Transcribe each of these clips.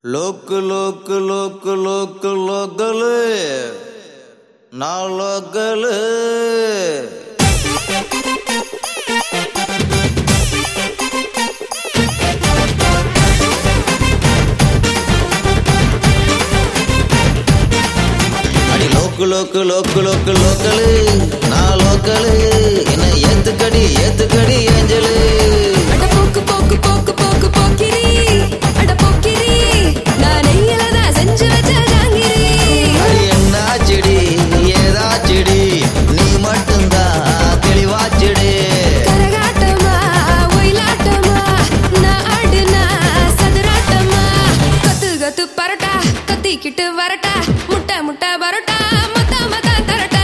log லோக்கு லோக்கு லோக்கு லோக்கலு நான் லோக்கலு அடி லோக்கு லோக்கு லோக்கு லோக்கு லோக்கலு நான் லோக்கலு என்ன ஏத்துக்கடி ஏத்துக்கடி ஏஞ்சலு அட போக்கு போக்கு போக்கு போக்கு போக்கிரி அட போக்கிரி நான் நெய்யில தான் செஞ்சு வச்ச ஜாங்கிரி அடி என்னாச்சுடி ஏதாச்சுடி நீ மட்டும்தான் தெளிவாச்சுடி கரகாட்டமா ஒயிலாட்டமா நான் ஆடுனா சதுராட்டமா கத்து கத்து பரட்டா கத்திக்கிட்டு வரட்டா முட்டை முட்டை பரோட்டா மொத்த மொத்த தரட்டா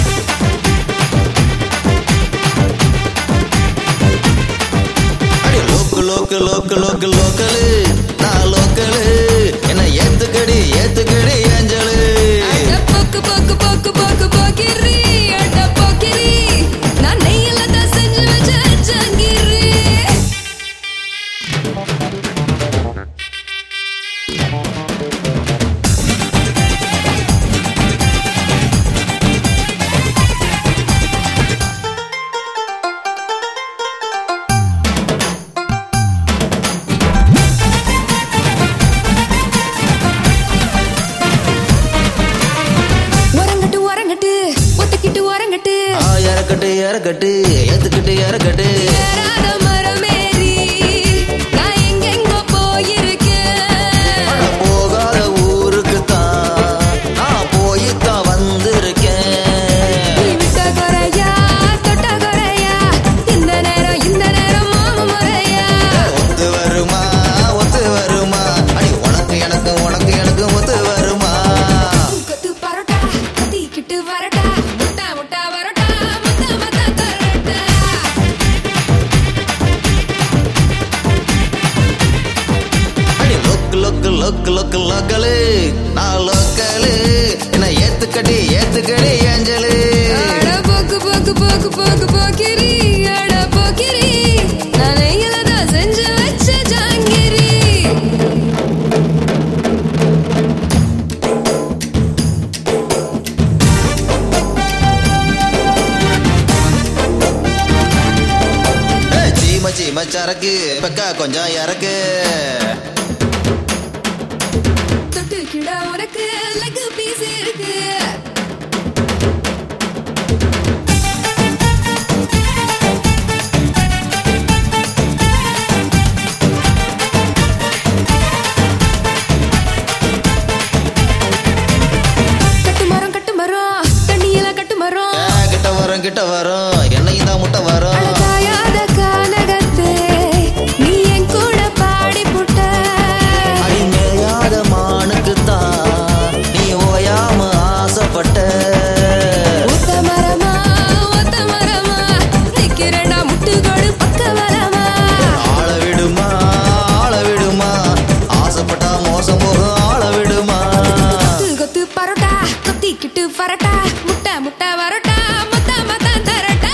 அடி லோக்கு லோக்கு லோக்கு லோக்கு லோக்கலு நான் லோக்கலு என்ன ஏத்துக்கடி ஏத்துக்கடி ஏஞ்சலு அட போக்கு போக்கு போக்கு போக்கு போக்கிரி அட போக்கிரி நான் நெய்யில தான் செஞ்சு வச்ச ஜாங்கிரி உறங்கட்டு உறங்கட்டு ஒத்துக்கிட்டு உறங்கட்டு ஆ இறக்கட்டு இறக்கட்டு ஏத்துக்கிட்டு இறக்கட்டு ஏறாத மரமேறி நான் எங்கெங்க போயிருக்கேன் அட போகாத ஊருக்கு தான் நான் போய்த்தான் வந்திருக்கேன் நீ விட்ட குறையா தொட்ட குறையா இந்த நேரம் இந்த நேரம் மாம முறையா ஒத்து வருமா ஒத்து வருமா அடி உனக்கு எனக்கு உனக்கு எனக்கு ஒத்து வருமா கொத்து பரோட்டா கத்திக்கிட்டு வரட்டா முட்டா முட்டா வரட்டா மத்த மத்த தரட்டா அடி லொக்கு லொக்கு லொக்கு லொக்கு லோக்கலு நான் லோக்கலு என்ன ஏத்துக்கடி ஏத்துக்கடி ஏஞ்சலு அட போக்கு போக்கு போக்கு போக்கு போக்கிரி அட போக்கிரி நான் நெய்யில தான் செஞ்சு வச்ச ஜாங்கிரி ஏய், சீம சீம சரக்கு பெக்கா கொஞ்சம் இறக்கு தொட்டுக்கிட உனக்கு லெக் பீஸ் இருக்கு கட்டு மரம் கட்டு மரம் தண்ணியில கட்டு மரம் ஏ, கிட்ட வரும் கிட்ட வரும் என்னையும் தான் முட்டை வரும் அழகாயாத கானகத்தே நீ என் கூட பாடி புட்ட அடி மேயாத மானுக்கு தான் நீ ஓயாம ஆசைப்பட்ட ஒத்த மரமா ஒத்த மரமா நிக்கிறடா முட்டுகோடு பக்க வரமா ஆள விடுமா ஆள விடுமா ஆசைப்பட்டா மோசம் போகும் ஆள விடுமா கொத்து கொத்து பரோட்டா கொத்திக்கிட்டு வரட்டா முட்டை முட்டை வரட்டா மொத்த மொத்த தரட்டா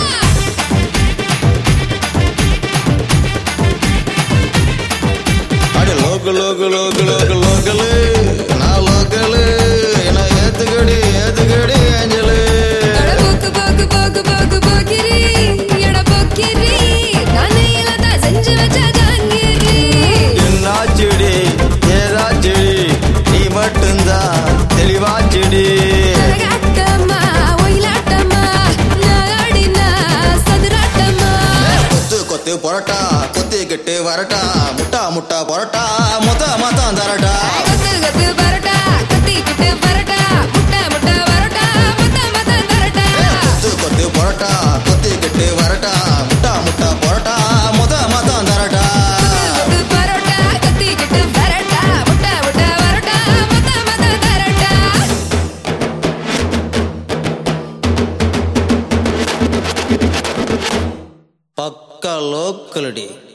அடி லோக்கு லோக்கு லோக்கு லோக்கு லோக்கலு நான் லோக்கலு என்ன ஏத்துக்கடி ஏத்துக்கடி ஏஞ்சலு அட போக்கு போக்கு போக்கு போக்கு போக்கிரி எட போக்கிரி நான் நெய்யில தான் செஞ்சு வச்ச ஜாங்கிரி என்னாச்சுடி ஏதாச்சுடி நீ மட்டும்தான் தெளிவாச்சுடி கரகாட்டமா ஒயிலாட்டமா நாடினா சதுராட்டமா கொத்து கொத்து பொரட்டா கொத்திக்கிட்டு வரட்டா முட்டா முட்டா பொரட்டா மொத்த மொத்தம் தரட்டா கொத்து கொத்து பரோட்டா கத்திக்கிட்டு பரோட்டா முட்டை முட்டை பரோட்டா மொத்த மொத்த தரட்டா கொத்து கொத்து பொரட்டா கொத்திக்கிட்டு வரட்டா முட்டா முட்டா பொரட்டா மொத்த மொத்தம் தரட்டா கொத்து பரோட்டா கத்திக்கிட்டு பரோட்டா முட்டை முட்டை பரோட்டா மொத்த மொத்த தரட்டா பக்கா லோக்கலடி